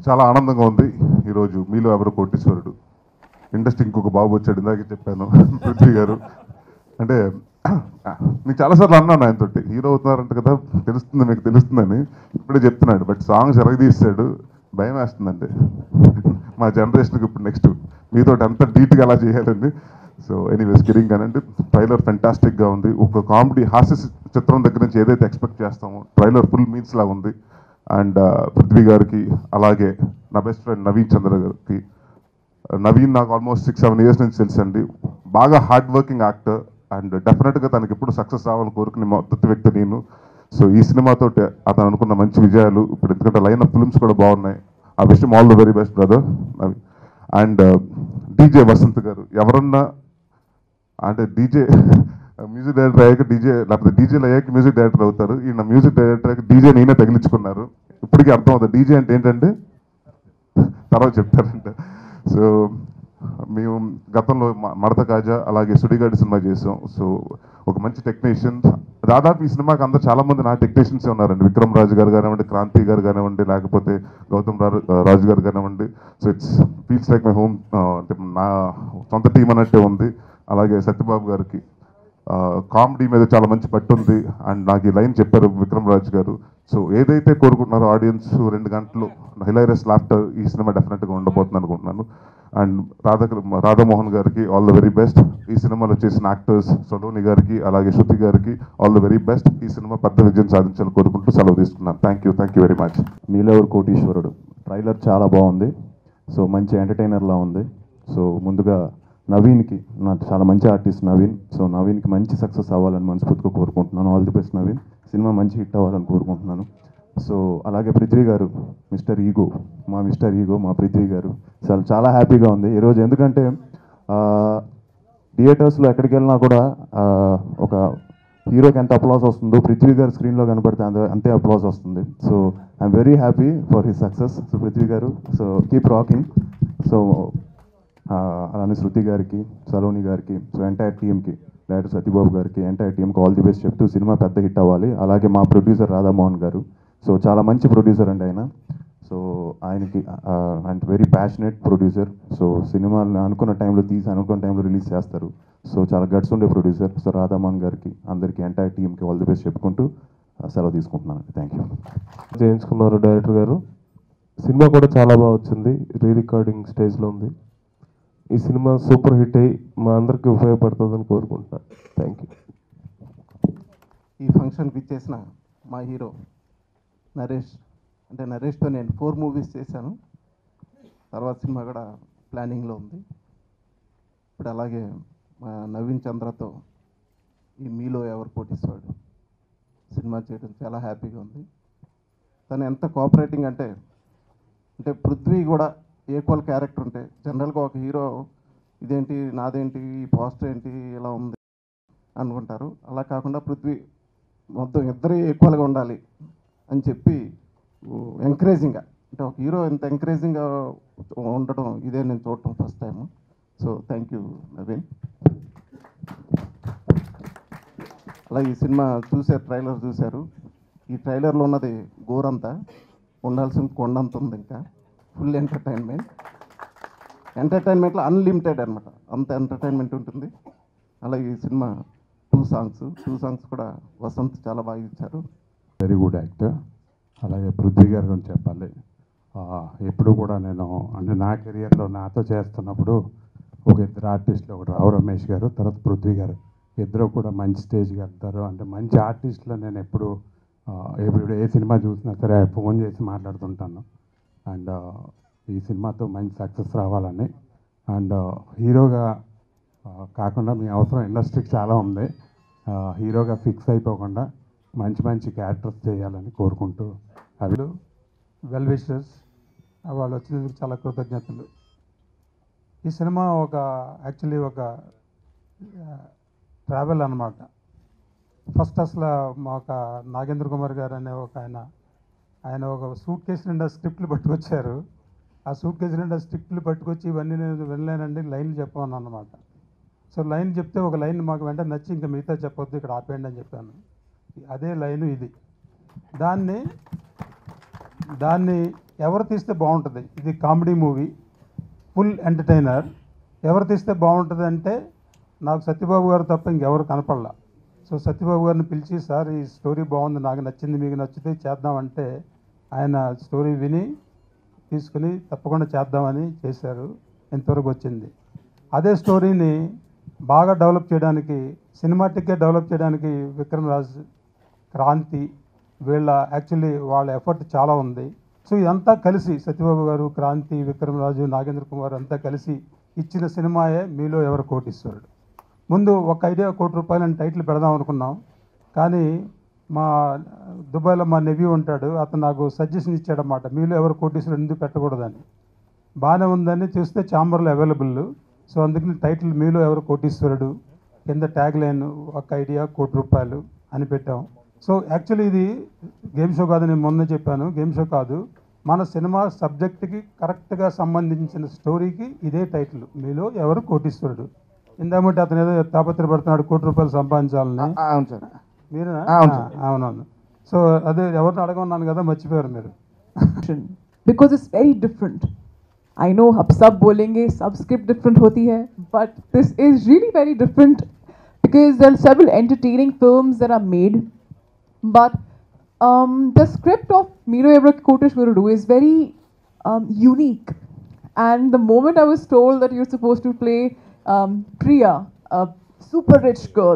చాలా ఆనందంగా ఉంది ఈరోజు మీలో ఎవరు కోటీశ్వరుడు ఇండస్ట్రీ ఇంకొక బాబు వచ్చాడు ఇందాకే చెప్పాను పృథ్వీ గారు అంటే నేను చాలాసార్లు అన్నాను ఆయనతోటి హీరో అవుతున్నారంట కదా తెలుస్తుంది మీకు తెలుస్తుందని ఇప్పుడే చెప్తున్నాడు బట్ సాంగ్స్ ఎరగదీస్తాడు భయం వేస్తుందండి మా జనరేషన్కి ఇప్పుడు నెక్స్ట్ మీతో అంత డీట్గా అలా చేయాలండి సో ఎనీవేస్ గిరింగ్ కానండి ట్రైలర్ ఫెంటాస్టిక్గా ఉంది ఒక కామెడీ హాస్య చిత్రం దగ్గర నుంచి ఏదైతే ఎక్స్పెక్ట్ చేస్తామో ట్రైలర్ ఫుల్ మీన్స్ లాగా ఉంది అండ్ పృథ్వీ గారికి అలాగే నా బెస్ట్ ఫ్రెండ్ నవీన్ చంద్ర గారికి నవీన్ నాకు ఆల్మోస్ట్ సిక్స్ సెవెన్ ఇయర్స్ నుంచి తెలుసండి బాగా హార్డ్ వర్కింగ్ యాక్టర్ అండ్ డెఫినెట్గా తనకి ఎప్పుడు సక్సెస్ రావాలని కోరుకునే మొదటి వ్యక్తి నేను సో ఈ సినిమాతో అతను అనుకున్న మంచి విజయాలు ఇప్పుడు ఎందుకంటే లైన్ ఆఫ్ ఫిల్మ్స్ కూడా బాగున్నాయి ఆ విషయం all the very best brother Naveen and DJ Vasanth garu ఎవరన్నా అంటే డీజే మ్యూజిక్ డైరెక్టర్ అయ్యాక డీజే లేకపోతే డీజేలు అయ్యాక మ్యూజిక్ డైరెక్టర్ అవుతారు ఈయన మ్యూజిక్ డైరెక్టర్ అయ్యాక డీజే నేనే తగిలించుకున్నారు ఇప్పటికీ అర్థం అవుతుంది డీజే అంటే ఏంటంటే తర్వాత చెప్తారంట సో మేము గతంలో మ- మడత కాజా అలాగే సుడిగాడి సినిమా చేసాం సో ఒక మంచి టెక్నీషియన్ దాదాపు ఈ సినిమాకి అందరూ చాలా మంది నా టెక్నీషియన్స్ ఉన్నారండి విక్రమ్ రాజు గారు కానివ్వండి క్రాంతి గారు కానివ్వండి లేకపోతే గౌతమ్ రా- రాజు గారు కానివ్వండి so it's feels like my home అంటే నా సొంత టీం అన్నట్టే ఉంది అలాగే సత్యబాబు గారికి కామెడీ మీద చాలా మంచి పట్టు ఉంది అండ్ నాకు ఈ లైన్ చెప్పారు విక్రమ్ రాజ్ గారు సో ఏదైతే కోరుకుంటున్నారో ఆడియన్స్ రెండు గంటలు హిలైరస్ లాఫ్టర్ ఈ సినిమా డెఫినెట్గా ఉండబోతుంది అనుకుంటున్నాను అండ్ రాధా రాధామోహన్ గారికి ఆల్ ద వెరీ బెస్ట్ ఈ సినిమాలో చేసిన యాక్టర్స్ సలోని గారికి అలాగే శృతి గారికి ఆల్ ద వెరీ బెస్ట్ ఈ సినిమా పెద్ద విజయం సాధించాలని కోరుకుంటూ సెలవు తీసుకున్నాను thank you thank you very much Meelo Evaru Koteeswarudu trailer చాలా బాగుంది సో మంచి ఎంటర్టైనర్లా ఉంది సో ముందుగా నవీన్కి నాకు చాలా మంచి ఆర్టిస్ట్ నవీన్ సో నవీన్కి మంచి సక్సెస్ అవ్వాలని మనస్ఫూర్తిగా కోరుకుంటున్నాను all the best Naveen cinema మంచి హిట్ అవ్వాలని కోరుకుంటున్నాను సో అలాగే పృథ్వీ గారు మిస్టర్ ఈగో మా మిస్టర్ ఈగో మా పృథ్వీ గారు చాలా చాలా హ్యాపీగా ఉంది ఈరోజు ఎందుకంటే ఆ, థియేటర్స్లో ఎక్కడికి వెళ్ళినా కూడా ఆ, ఒక హీరోకి ఎంత అప్లాస్ వస్తుందో పృథ్వీ గారు స్క్రీన్లో కనపడితే అంత అంతే అప్లాస్ వస్తుంది so I'm very happy for his success so Prithvi garu so keep rocking so అలానే శృతి గారికి సలోని గారికి సో ఎంటైర్ టీమ్కి డైరెక్టర్ సత్యబాబు గారికి ఎంటైర్ టీమ్కి ఆల్ ది బెస్ట్ చెప్తూ సినిమా పెద్ద హిట్ అవ్వాలి అలాగే మా ప్రొడ్యూసర్ రాధామోహన్ గారు సో చాలా మంచి ప్రొడ్యూసర్ అండి ఆయన సో ఆయనకి and very passionate producer so సినిమాని అనుకున్న టైంలో తీసి అనుకున్న టైంలో రిలీజ్ చేస్తారు సో చాలా గట్స్ ఉండే ప్రొడ్యూసర్ సో రాధామోహన్ గారికి అందరికీ ఎంటైర్ టీమ్కి ఆల్ ది బెస్ట్ చెప్పుకుంటూ ఆ, సెలవు తీసుకుంటున్నాను థ్యాంక్ యూ చేయించుకున్నారు డైరెక్టర్ గారు సినిమా కూడా చాలా బాగా వచ్చింది రీ రికార్డింగ్ స్టేజ్లో ఉంది ఈ సినిమా సూపర్ హిట్ అయ్యి మా అందరికీ ఉపయోగపడుతుందని కోరుకుంటున్నాను థ్యాంక్ యూ ఈ ఫంక్షన్కి ఇచ్చేసిన మా హీరో నరేష్ అంటే నరేష్తో నేను ఫోర్ మూవీస్ చేశాను తర్వాత సినిమా కూడా ప్లానింగ్లో ఉంది ఇప్పుడు అలాగే మా నవీన్ చంద్రతో ఈ మీలో ఎవరు పోటీస్తాడు సినిమా చేయడం చాలా హ్యాపీగా ఉంది తను ఎంత కోఆపరేటింగ్ అంటే అంటే పృథ్వీ కూడా ఈక్వల్ క్యారెక్టర్ ఉంటే జనరల్గా ఒక హీరో ఇదేంటి నాదేంటి ఈ పోస్టర్ ఏంటి ఇలా ఉంది అనుకుంటారు అలా కాకుండా పృథ్వీ మొత్తం ఇద్దరు ఈక్వల్గా ఉండాలి అని చెప్పి ఎంకరేజింగ్గా అంటే ఒక హీరో ఇంత ఎంకరేజింగ్గా ఉండటం ఇదే నేను చూడటం first time so thank you Naveen అలాగే ఈ సినిమా చూసారు ట్రైలర్ చూశారు ఈ ట్రైలర్లో ఉన్నది గోరంతా ఉండాల్సిన కొండంత ఉంది ఇంకా ఫుల్ ఎంటర్టైన్మెంట్ ఎంటర్టైన్మెంట్లో అన్లిమిటెడ్ అనమాట అంత ఎంటర్టైన్మెంట్ ఉంటుంది అలాగే ఈ cinema two songs two songs కూడా వసంత్ చాలా బాగా ఇచ్చారు వెరీ గుడ్ యాక్టర్ అలాగే పృథ్వీ గారి గురించి చెప్పాలి ఆ, ఎప్పుడు కూడా నేను అంటే నా కెరియర్లో నాతో చేస్తున్నప్పుడు ఒక ఇద్దరు ఆర్టిస్టులు ఒకటి రావు రమేష్ గారు తర్వాత పృథ్వీ గారు ఇద్దరు కూడా మంచి స్టేజ్కి వెళ్తారు అంటే మంచి ఆర్టిస్టులు నేను ఎప్పుడు ఆ, ఎప్పుడు ఏ సినిమా చూసినా సరే ఫోన్ చేసి మాట్లాడుతుంటాను అండ్ ఈ సినిమాతో మంచి సక్సెస్ రావాలని అండ్ హీరోగా ఆ, కాకుండా మీ అవసరం ఇండస్ట్రీకి చాలా ఉంది ఆ, హీరోగా ఫిక్స్ అయిపోకుండా మంచి మంచి క్యారెక్టర్స్ చేయాలని కోరుకుంటూ అవి వెల్ విషర్స్ వాళ్ళు వచ్చినందుకు చాలా కృతజ్ఞతలు ఈ సినిమా ఒక యాక్చువల్లీ ఒక ట్రావెల్ అన్నమాట ఫస్ట్ అసలు మా ఒక నాగేంద్ర కుమార్ గారు అనే ఒక ఆయన ఆయన ఒక సూట్ కేసు నిండా స్క్రిప్ట్లు పట్టుకొచ్చారు ఆ సూట్ కేసు నిండా స్క్రిప్ట్లు పట్టుకొచ్చి ఇవన్నీ నేను వినలేనండి లైన్లు చెప్పమని అన్నమాట సో లైన్ చెప్తే ఒక లైన్ మాకు వెంటనే నచ్చి ఇంకా మిగతా చెప్పొద్దు ఇక్కడ ఆపేయండి అని చెప్పాను అదే లైను ఇది దాన్ని దాన్ని ఎవరు తీస్తే బాగుంటుంది ఇది కామెడీ మూవీ ఫుల్ ఎంటర్టైనర్ ఎవరు తీస్తే బాగుంటుంది అంటే నాకు సత్యబాబు గారు తప్ప ఇంకెవరు కనపడలా సో సత్యబాబు గారిని పిలిచి సార్ ఈ స్టోరీ బాగుంది నాకు నచ్చింది మీకు నచ్చితే చేద్దామంటే ఆయన స్టోరీ విని తీసుకుని తప్పకుండా చేద్దామని చేశారు ఎంతవరకు వచ్చింది అదే స్టోరీని బాగా డెవలప్ చేయడానికి సినిమాటిక్గా డెవలప్ చేయడానికి విక్రమ్ రాజ్ క్రాంతి వీళ్ళ యాక్చువల్లీ వాళ్ళ ఎఫర్ట్ చాలా ఉంది సో ఇదంతా కలిసి సత్యబాబు గారు క్రాంతి విక్రమ్ రాజు నాగేంద్ర కుమార్ అంతా కలిసి ఇచ్చిన సినిమాయే మీలో ఎవరు కోటీశ్వరుడు ముందు ఒక ఐడియా కోటి రూపాయలు అని టైటిల్ పెడదాం అనుకున్నాం కానీ మా దుబాయ్లో మా నెవ్యూ ఉంటాడు అతను నాకు సజెషన్ ఇచ్చాడన్నమాట మీలో ఎవరు కోటీశ్వరుడు ఎందుకు పెట్టకూడదని బాగానే ఉందని చూస్తే ఛాంబర్లో అవైలబుల్ సో అందుకని టైటిల్ మీలో ఎవరు కోటీశ్వరుడు కింద ట్యాగ్ లైన్ ఒక ఐడియా కోటి రూపాయలు అని పెట్టాం సో యాక్చువల్లీ ఇది గేమ్ షో కాదు నేను మొన్న చెప్పాను గేమ్ షో కాదు మన సినిమా సబ్జెక్ట్కి కరెక్ట్గా సంబంధించిన స్టోరీకి ఇదే టైటిల్ మీలో ఎవరు కోటీశ్వరుడు ఇందామంటే అతను ఏదో తాపత్రపడుతున్నాడు కోటి రూపాయలు సంపాదించాలని అవును సార్ మీరేనా అవును ఆ, అవునవును సో అదే ఎవరిని అడగమన్నాను కదా మర్చిపోయారు మీరు because it's very different. I know अब सब बोलेंगे सब script different होती है but this is really very different because there are several entertaining films that are made but um, the script of Miro Evra Koteshwarudu is very um, unique and the moment I was told that you're supposed to play um, Priya, a super rich girl,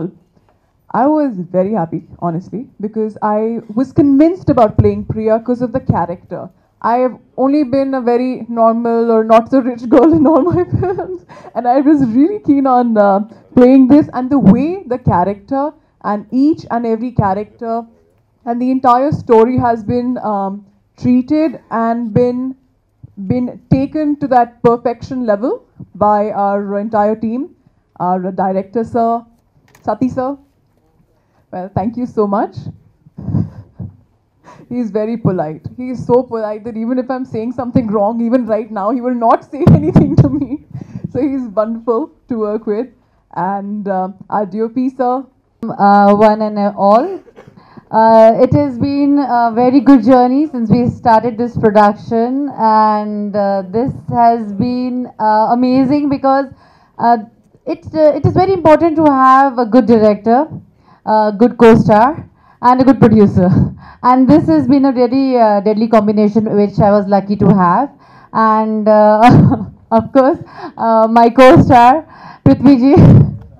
I was very happy, honestly, because I was convinced about playing Priya because of the character. I have only been a very normal or not so rich girl in all my films, and I was really keen on uh, playing this. And the way the character and each and every character and the entire story has been um, treated and been been taken to that perfection level by our entire team, our director sir, Sati sir. Well, thank you so much. He is very polite. He is so polite that even if I'm saying something wrong, even right now, he will not say anything to me. So he's wonderful to work with. And uh, our DOP sir, uh, one and all. Uh, it has been a very good journey since we started this production, and uh, this has been uh, amazing because uh, it, uh, it is very important to have a good director, a good co star, and a good producer. And this has been a really uh, deadly combination, which I was lucky to have. And uh, of course, uh, my co star, Prithviji.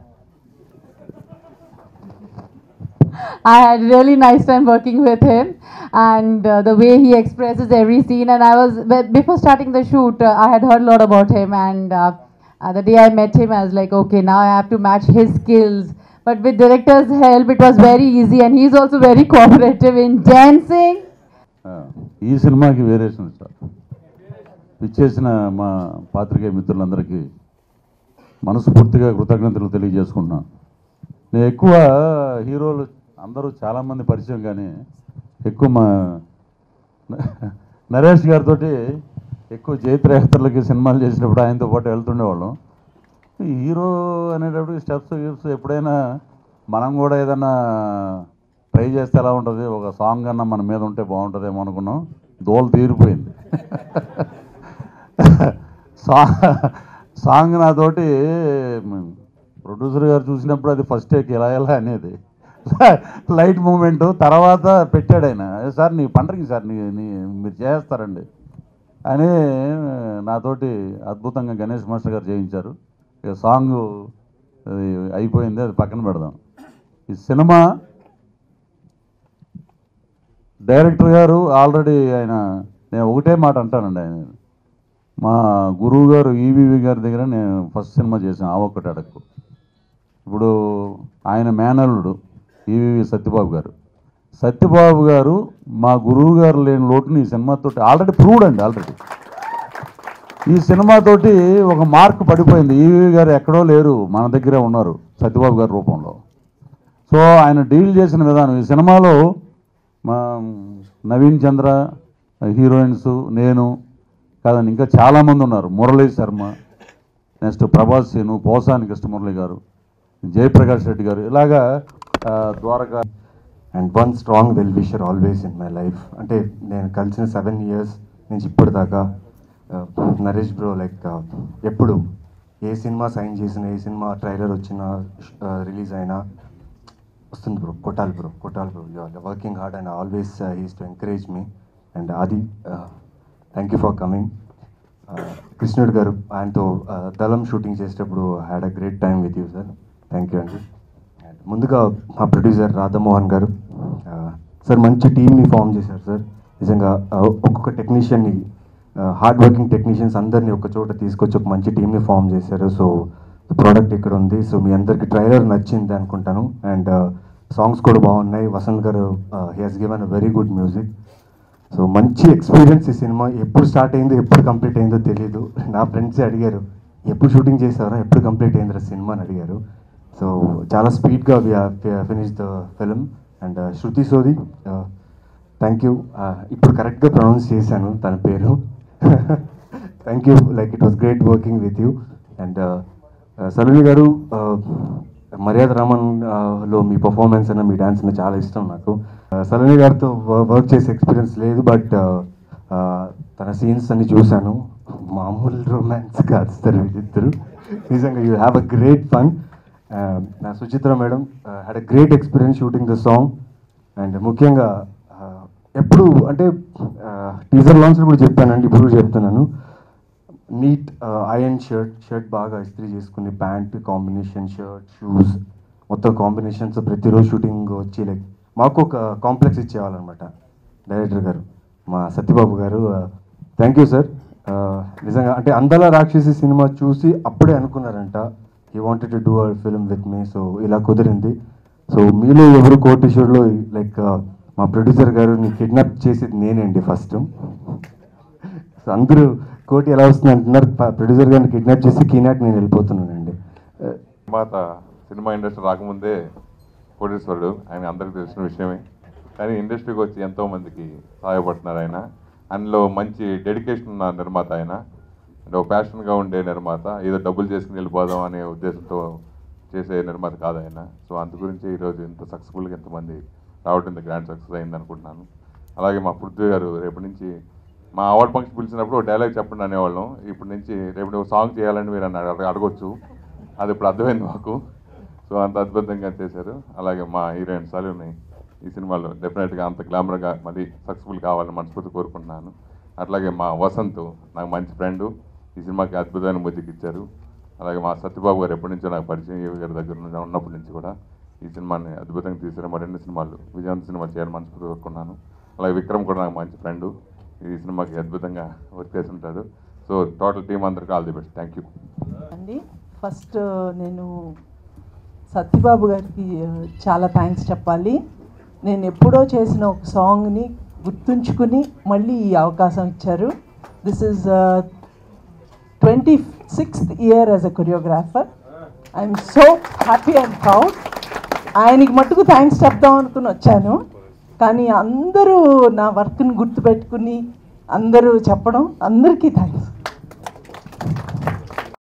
I had really nice time working with him and uh, the way he expresses every scene and I was but before starting the shoot uh, I had heard a lot about him and uh, uh, the day I met him I was like okay now I have to match his skills but with director's help it was very easy and he's also very cooperative in dancing ఆ, ఈ సినిమాకి variation sir పిచ్చేసిన మా పాత్రికేయ మిత్రులందరికీ మనస్ఫూర్తిగా కృతజ్ఞతలు తెలియజేసుకుంటున్నాను నేను ఎక్కువ హీరోలు అందరూ చాలామంది పరిచయం కానీ ఎక్కువ మా నరేష్ గారితో ఎక్కువ జైత్రయాత్రలకి సినిమాలు చేసినప్పుడు ఆయనతో పాటు వెళ్తుండేవాళ్ళం ఈ హీరో అనేటప్పుడు స్టెప్స్ గిప్స్ ఎప్పుడైనా మనం కూడా ఏదన్నా ట్రై చేస్తే ఎలా ఉంటుంది ఒక సాంగ్ అన్న మన మీద ఉంటే బాగుంటుందేమో అనుకున్నాం దోలు తీరిపోయింది సా సాంగ్ నాతోటి ప్రొడ్యూసర్ గారు చూసినప్పుడు అది ఫస్ట్ టేక్ ఇలా ఎలా అనేది లైట్ మూమెంట్ తర్వాత పెట్టాడు ఆయన "ఏ సార్ నీ పండగకి సార్ నీ నీ మీరు చేస్తారండి అని నాతోటి అద్భుతంగా గణేష్ మాస్టర్ గారు చేయించారు ఇక సాంగ్ అది అయిపోయింది అది పక్కన పెడదాం ఈ సినిమా డైరెక్టర్ గారు ఆల్రెడీ ఆయన నేను ఒకటే మాట అంటానండి ఆయన మా గురువు గారు ఈవీవి గారి దగ్గర నేను ఫస్ట్ సినిమా చేశాను ఆ ఒక్కటి అడక్కు ఇప్పుడు ఆయన మేనల్లుడు ఈవీవి సత్యబాబు గారు సత్యబాబు గారు మా గురువు గారు లేని లోటుని ఈ సినిమాతోటి ఆల్రెడీ ప్రూవ్డ్ అండి ఆల్రెడీ ఈ సినిమాతోటి ఒక మార్క్ పడిపోయింది ఈవీవి గారు ఎక్కడో లేరు మన దగ్గరే ఉన్నారు సత్యబాబు గారి రూపంలో సో ఆయన డీల్ చేసిన విధానం ఈ సినిమాలో మా నవీన్ చంద్ర హీరోయిన్స్ నేను కాదండి ఇంకా చాలామంది ఉన్నారు మురళీ శర్మ నెక్స్ట్ ప్రభాస్ సీను పోసాని కృష్ణమురళి గారు జయప్రకాష్ రెడ్డి గారు ఇలాగా ఆ, Dwaraka and one strong well wisher always in my life అంటే నేను కలిసిన సెవెన్ ఇయర్స్ నుంచి ఇప్పటిదాకా ఆ, నరేష్ బ్రో లైక్ ఎప్పుడు ఏ సినిమా సైన్ చేసిన ఏ సినిమా ట్రైలర్ వచ్చినా రిలీజ్ అయినా వస్తుంది బ్రో కొట్టాలి బ్రో కొట్టాలి bro you are working hard and always he's to encourage me and అది thank you for coming Krishnudu garu ఆయనతో uh, దళం షూటింగ్ చేసేటప్పుడు had a great time with you sir thank you అండి And ముందుగా మా ప్రొడ్యూసర్ రాధామోహన్ గారు sir మంచి టీమ్ని ఫామ్ చేశారు సార్ నిజంగా uh, ఒక్కొక్క టెక్నీషియన్ని హార్డ్ వర్కింగ్ టెక్నీషియన్స్ అందరినీ ఒక చోట తీసుకొచ్చి ఒక మంచి టీమ్ని ఫామ్ చేశారు సో ప్రోడక్ట్ ఇక్కడ ఉంది సో మీ అందరికి ట్రైలర్ నచ్చింది అనుకుంటాను అండ్ సాంగ్స్ కూడా బాగున్నాయి Vasanth garu he has given a very good music so మంచి ఎక్స్పీరియన్స్ ఈ సినిమా ఎప్పుడు స్టార్ట్ అయిందో ఎప్పుడు కంప్లీట్ అయిందో తెలియదు నా ఫ్రెండ్సే అడిగారు ఎప్పుడు షూటింగ్ చేసారా ఎప్పుడు కంప్లీట్ అయిందిరా సినిమా అని అడిగారు సో చాలా స్పీడ్గా finish the film and Shruti Sodhi thank you ఇప్పుడు కరెక్ట్గా ప్రొనౌన్స్ చేశాను తన పేరు thank you like it was great working with you and Saloni garu uh, మర్యాద రామన్ uh, లో మీ పర్ఫార్మెన్స్ అన్న మీ డాన్స్ అన్న చాలా ఇష్టం నాకు Uh, సలోని గారితో వర్క్ చేసే ఎక్స్పీరియన్స్ లేదు బట్ తన సీన్స్ అన్ని చూశాను మామూలు రొమాన్స్ కాదు సార్ వీళ్ళిద్దరు నిజంగా you have a great fun నా Suchitra madam had a great experience shooting the song and ముఖ్యంగా uh, ఎప్పుడు అంటే టీజర్ లాంచ్ కూడా చెప్పానండి ఇప్పుడు కూడా చెప్తున్నాను నీట్ ఐరన్ షర్ట్ షర్ట్ బాగా ఇస్త్రీ చేసుకుని ప్యాంట్ కాంబినేషన్ షర్ట్ షూస్ మొత్తం కాంబినేషన్స్ ప్రతిరోజు షూటింగ్ వచ్చి లైక్ మాకు ఒక కాంప్లెక్స్ ఇచ్చేవాళ్ళనమాట డైరెక్టర్ గారు మా సత్యబాబు గారు థ్యాంక్ యూ సార్ నిజంగా అంటే అందాల రాక్షసి సినిమా చూసి అప్పుడే అనుకున్నారంట he wanted to do a film with me so ఇలా కుదిరింది సో మీలో ఎవరు కోటేశ్వర్లో లైక్ మా ప్రొడ్యూసర్ గారు నీ కిడ్నాప్ చేసేది నేనండి ఫస్ట్ సో అందరూ కోటి ఎలా వస్తుంది అంటున్నారు ప్రొడ్యూసర్ గారిని కిడ్నాప్ చేసి కీనాట్ నేను వెళ్ళిపోతున్నానండి నిర్మాత సినిమా ఇండస్ట్రీ రాకముందే కోటేశ్వరుడు ఆయన అందరికీ తెలిసిన విషయమే కానీ ఇండస్ట్రీకి వచ్చి ఎంతో మందికి సహాయపడుతున్నారు ఆయన అందులో మంచి డెడికేషన్ ఉన్న నిర్మాత ఆయన అంటే ఒక ప్యాషన్గా ఉండే నిర్మాత ఏదో డబ్బులు చేసుకుని వెళ్ళిపోదాం అనే ఉద్దేశంతో చేసే నిర్మాత కాదు ఆయన సో అందు గురించి ఈరోజు ఇంత సక్సెస్ఫుల్గా ఎంతమంది రావడం ఇంత గ్రాండ్ సక్సెస్ అయింది అనుకుంటున్నాను అలాగే మా పృథ్వీ గారు రేపటి నుంచి మా అవార్డ్ ఫంక్షన్ పిలిచినప్పుడు ఒక డైలాగ్ చెప్పండి అనేవాళ్ళం ఇప్పటి నుంచి రేపు ఒక సాంగ్ చేయాలని మీరు అన్న అడగ- అడగొచ్చు అది ఇప్పుడు అర్థమైంది మాకు సో అంత అద్భుతంగా చేశారు అలాగే మా హీరోయిన్ సలూని ఈ సినిమాలో డెఫినెట్గా అంత గ్లామర్గా మళ్ళీ సక్సెస్ఫుల్ కావాలని మనస్ఫూర్తి కోరుకుంటున్నాను అట్లాగే మా వసంత్ నాకు మంచి ఫ్రెండ్ ఈ సినిమాకి అద్భుతమైన మ్యూజిక్ ఇచ్చారు అలాగే మా సత్యబాబు గారు ఎప్పటి నుంచో నాకు పరిచయం ఈ గారి దగ్గర నుంచి ఉన్నప్పటి నుంచి కూడా ఈ సినిమాని అద్భుతంగా తీశారు మా రెండు సినిమాలు విజయవంత సినిమా చేయాలని మనస్ఫూర్తి కోరుకున్నాను అలాగే విక్రమ్ కూడా నాకు మంచి ఫ్రెండ్ ఈ సినిమాకి అద్భుతంగా వర్క్ చేసి ఉంటాడు సో టోటల్ టీం అందరికీ all the best thank you అండి ఫస్ట్ నేను సత్యబాబు గారికి ఆ, చాలా థ్యాంక్స్ చెప్పాలి నేను ఎప్పుడో చేసిన ఒక సాంగ్ని గుర్తుంచుకుని మళ్ళీ ఈ అవకాశం ఇచ్చారు this is twenty sixth year as a choreographer I'm so happy and proud ఆయనకి మట్టుకు థ్యాంక్స్ చెప్దాం అనుకుని వచ్చాను కానీ అందరూ నా వర్క్ని గుర్తుపెట్టుకుని అందరూ చెప్పడం అందరికీ థ్యాంక్స్